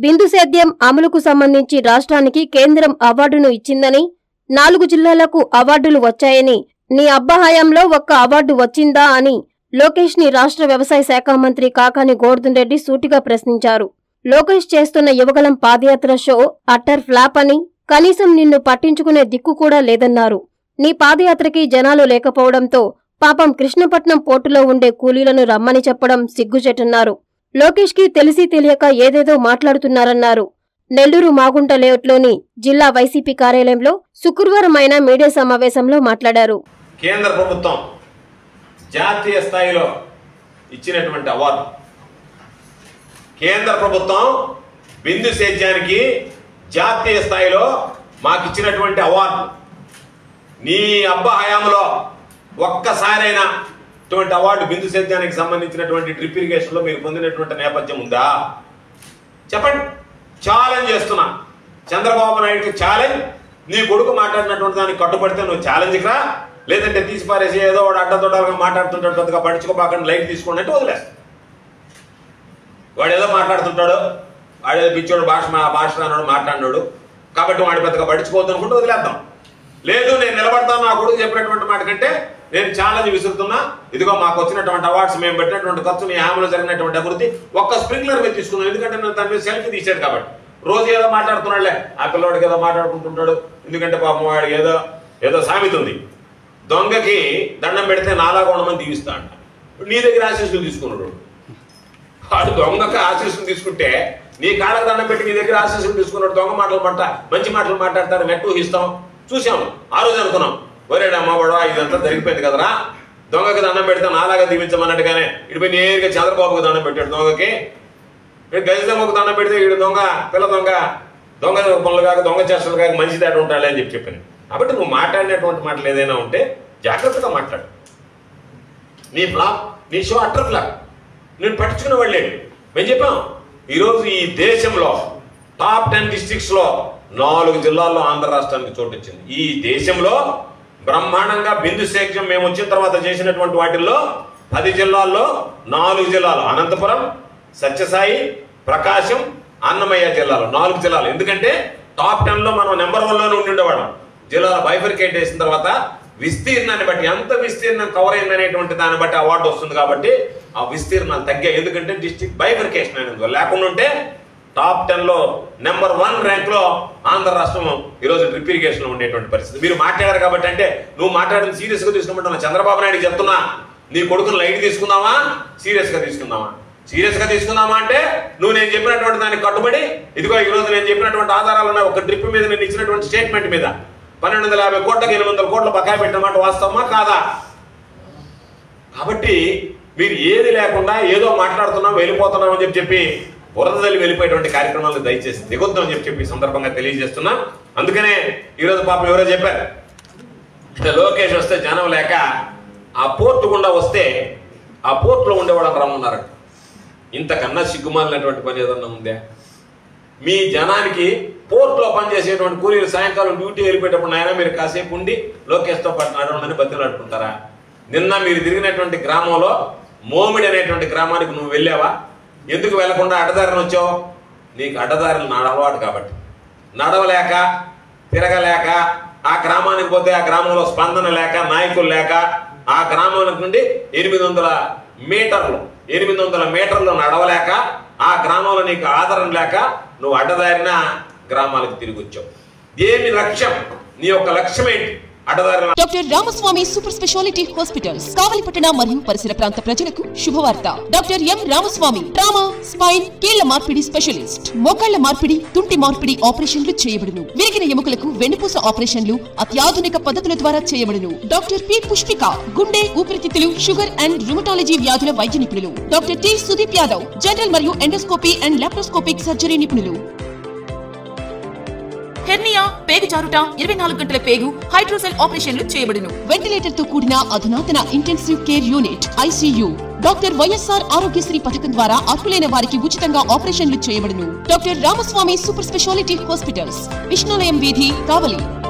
బిందు సేద్యం అమలుకు సంబంధించి రాష్ట్రానికి కేంద్రం అవార్డును ఇచ్చిందని నాలుగు జిల్లాలకు అవార్డులు వచ్చాయని నీ అబ్బా హయాంలో ఒక్క అవార్డు వచ్చిందా అని లోకేష్ ని రాష్ట్ర వ్యవసాయ శాఖ మంత్రి కాకాని గోవర్ధన్ రెడ్డి సూటిగా ప్రశ్నించారు లోకేష్ చేస్తున్న Yuvagalam padayatra show utter flop అని కనీసం నిన్ను పట్టించుకునే దిక్కు కూడా లేదన్నారు నీ పాదయాత్రకి జనాలు లేకపోవడంతో పాపం కృష్ణపట్నం పోర్టులో ఉండే కూలీలను రమ్మని చెప్పడం సిగ్గుచెట్టన్నారు లోకేష్ కి తెలిసి తెలియక ఏదేదో మాట్లాడుతున్నారన్నారు నెల్లూరు మాగుంట లేఅవుట్లోని జిల్లా వైసీపీ కార్యాలయంలో శుక్రవారం ఆయన మీడియా సమావేశంలో మాట్లాడారు కేంద్ర ప్రభుత్వం జాతీయ స్థాయిలో ఇచ్చినటువంటి అవార్డు కేంద్ర ప్రభుత్వం బిందు సేద్యానికి జాతీయ స్థాయిలో మాకు ఇచ్చినటువంటి అవార్డు నీ అబ్బా హయాంలో ఒక్కసారైనా ఇటువంటి అవార్డు బిందు సేద్యానికి సంబంధించినటువంటి డ్రిప్ ఇరిగేషన్లో మీరు పొందినటువంటి నేపథ్యం ఉందా చెప్పండి ఛాలెంజ్ చేస్తున్నా చంద్రబాబు నాయుడుకి ఛాలెంజ్ నీ కొడుకు మాట్లాడినటువంటి దానికి కట్టుబడితే నువ్వు ఛాలెంజ్కి రా లేదంటే తీసి పారేసి ఏదో వాడు అడ్డదొడ్డలుగా మాట్లాడుతుంటట్టుగా పడుచుకోపాకండి లైట్ తీసుకోండి అంటే వదిలేస్తా వాడు ఏదో మాట్లాడుతుంటాడు వాడు ఏదో పిచ్చోడు భాష మా భాష రానోడు మాట్లాడినాడు కాబట్టి వాడి పెద్దగా పడుచుకోవద్దు అనుకుంటే వదిలేద్దాం లేదు నేను నిలబడతాను నా కొడుకు చెప్పినటువంటి మాట కంటే నేను ఛాలెంజ్ విసురుతున్నా ఇదిగో మాకు వచ్చినటువంటి అవార్డ్స్ మేము పెట్టినటువంటి ఖర్చు నీ హామీలో జరిగినటువంటి అభివృద్ధి ఒక్క స్ప్రింక్లర్ మీద తీసుకున్నాం ఎందుకంటే నేను దాని మీద సెల్ఫీ తీసాడు కాబట్టి రోజు ఏదో మాట్లాడుతున్నాడులే ఆ పిల్లవాడికి ఏదో మాట్లాడుకుంటుంటాడు ఎందుకంటే పాపం వాడికి ఏదో ఏదో సామెత ఉంది దొంగకి దండం పెడితే నాలాగా ఉండమని దీవిస్తా అంట నీ దగ్గర ఆశీస్సులు తీసుకున్నాడు వాడు దొంగకి ఆశీస్సులు తీసుకుంటే నీ కాళ్ళకు దండం పెట్టి నీ దగ్గర ఆశీస్సులు తీసుకున్నాడు దొంగ మాటలు మాట మంచి మాటలు మాట్లాడతారు నెట్ ఊహిస్తాం చూసాం ఆ రోజు అనుకున్నాం ఒరేడు అమ్మవాడు ఇదంతా జరిగిపోయింది కదరా దొంగకి దండం పెడితే నాలాగా దీవించమన్నట్టుగానే ఇటుపోయి నేరుగా చంద్రబాబుకి దండం పెట్టాడు దొంగకి వీడు గజదమ్మకు దండం పెడితే వీడు దొంగ పిల్ల దొంగ దొంగ పనులు కాక దొంగ చేష్టలు కాక మంచి దాటి ఉంటాడు అని చెప్పి చెప్పాను కాబట్టి నువ్వు మాట్లాడినటువంటి మాటలు ఏదైనా ఉంటే జాగ్రత్తగా మాట్లాడు నీ ఫ్లాప్ నీ షో అట్టర్ ఫ్లాప్ నేను పట్టించుకునే వాళ్ళేడు మేము చెప్పాం ఈరోజు ఈ దేశంలో టాప్ టెన్ డిస్ట్రిక్ట్స్ లో నాలుగు జిల్లాల్లో ఆంధ్ర రాష్ట్రానికి చోటు వచ్చింది ఈ దేశంలో బ్రహ్మాండంగా బిందు సేద్యం మేము వచ్చిన తర్వాత చేసినటువంటి వాటిల్లో పది జిల్లాల్లో నాలుగు జిల్లాలు అనంతపురం సత్యసాయి ప్రకాశం అన్నమయ్య జిల్లాలు నాలుగు జిల్లాలు ఎందుకంటే టాప్ టెన్ లో మనం నెంబర్ వన్ లోనే ఉండి ఉండేవాళ్ళం జిల్లాల బైఫర్కేట్ చేసిన తర్వాత విస్తీర్ణాన్ని బట్టి ఎంత విస్తీర్ణం కవర్ అయిందనేటువంటి దాన్ని బట్టి అవార్డు వస్తుంది కాబట్టి ఆ విస్తీర్ణాలు తగ్గాయి ఎందుకంటే డిస్ట్రిక్ట్ బైఫర్కేషన్ అనేది లేకుండా ఉంటే టాప్ టెన్ లో నెంబర్ వన్ ర్యాంక్ లో ఆంధ్ర రాష్ట్రం ఈరోజు డ్రిప్ ఇరిగేషన్ లో ఉండేటువంటి పరిస్థితి మీరు మాట్లాడారు కాబట్టి అంటే నువ్వు మాట్లాడిన సీరియస్ గా తీసుకుంటున్నా చంద్రబాబు నాయుడు చెప్తున్నా నీ కొడుకుని లైట్ తీసుకుందామా సీరియస్ గా తీసుకుందామా సీరియస్ గా తీసుకుందామా అంటే నువ్వు నేను చెప్పినటువంటి దానికి కట్టుబడి ఇదిగో ఈ రోజు నేను చెప్పినటువంటి ఆధారాలు ఉన్నాయి ఒక డ్రిప్ మీద నేను ఇచ్చినటువంటి స్టేట్మెంట్ మీద పన్నెండు వందల యాభై కోట్లకు ఎనిమిది వందల కోట్ల బకాయి పెట్టిన మాట వాస్తవమా కాదా కాబట్టి మీరు ఏది లేకుండా ఏదో మాట్లాడుతున్నాం వెళ్ళిపోతున్నాం అని చెప్పి చెప్పి బురదలు వెళ్ళిపోయేటువంటి కార్యక్రమాలను దయచేసి దిగొద్దాం అని చెప్పి చెప్పి ఈ సందర్భంగా తెలియజేస్తున్నా అందుకనే ఈరోజు పాపం ఎవరో చెప్పారు లోకేష్ వస్తే జనం లేక ఆ పోర్టు గుండా వస్తే ఆ పోర్టులో ఉండేవాళ్ళని రమ్మన్నారు ఇంతకన్నా సిగ్గుమాలినటువంటి పని ఏదన్నా ఉందా మీ జనానికి పోర్టులో పనిచేసేటువంటి కూలీలు సాయంకాలం డ్యూటీ వెళ్ళిపోయేటప్పుడు నాయన మీరు కాసేపు ఉండి లోకేష్తో పాటు నడవమని బతిలాడుకుంటారా నిన్న మీరు తిరిగినటువంటి గ్రామంలో మోమిడి అనేటువంటి గ్రామానికి నువ్వు వెళ్ళావా ఎందుకు వెళ్లకుండా అడ్డదారిని వచ్చావు నీకు అడ్డదారులు నాడు అలవాటు కాబట్టి నడవలేక తిరగలేక ఆ గ్రామానికి పోతే ఆ గ్రామంలో స్పందన లేక నాయకులు లేక ఆ గ్రామానికి నుండి ఎనిమిది వందల మీటర్లు ఎనిమిది వందల మీటర్లు నడవలేక ఆ గ్రామంలో నీకు ఆదరణ లేక నువ్వు అడ్డదారిన గ్రామాలకు తిరిగి వచ్చావు ఏమి లక్ష్యం నీ యొక్క లక్ష్యం ఏంటి అడ్డదారిన doctor Ramaswamy super speciality hospitals కావలిపట్టణ మరియు పరిసర ప్రాంత ప్రజలకు శుభవార్త doctor M Ramaswamy trauma spine కీళ్ల మార్పిడి స్పెషలిస్ట్ మోకాళ్ల మార్పిడి తుంటి మార్పిడి ఆపరేషన్లు చేయబడును విరిగిన ఎముకలకు వెన్నుపూస ఆపరేషన్లు అత్యాధునిక పద్ధతుల ద్వారా చేయబడును డాక్టర్ పి పుష్పిక గుండె ఊపిరితిత్తులు షుగర్ అండ్ రుమటాలజీ వ్యాధుల వైద్య నిపుణులు doctor T Sudeep Yadav general మరియు ఎండోస్కోపీ అండ్ లాప్రోస్కోపిక్ సర్జరీ నిపుణులు హెర్నియా పేగు జారుట ఇరవై నాలుగు గంటల పేగు హైడ్రోసెల్ ఆపరేషన్లు చేయబడును వెంటిలేటర్ తో కూడిన అధునాతన intensive care unit ICU doctor YSR Aarogyasri పథకం ద్వారా అర్హులైన వారికి ఉచితంగా ఆపరేషన్లు చేయబడును doctor Ramaswamy super speciality hospitals Vishnulayam వీధి కావలి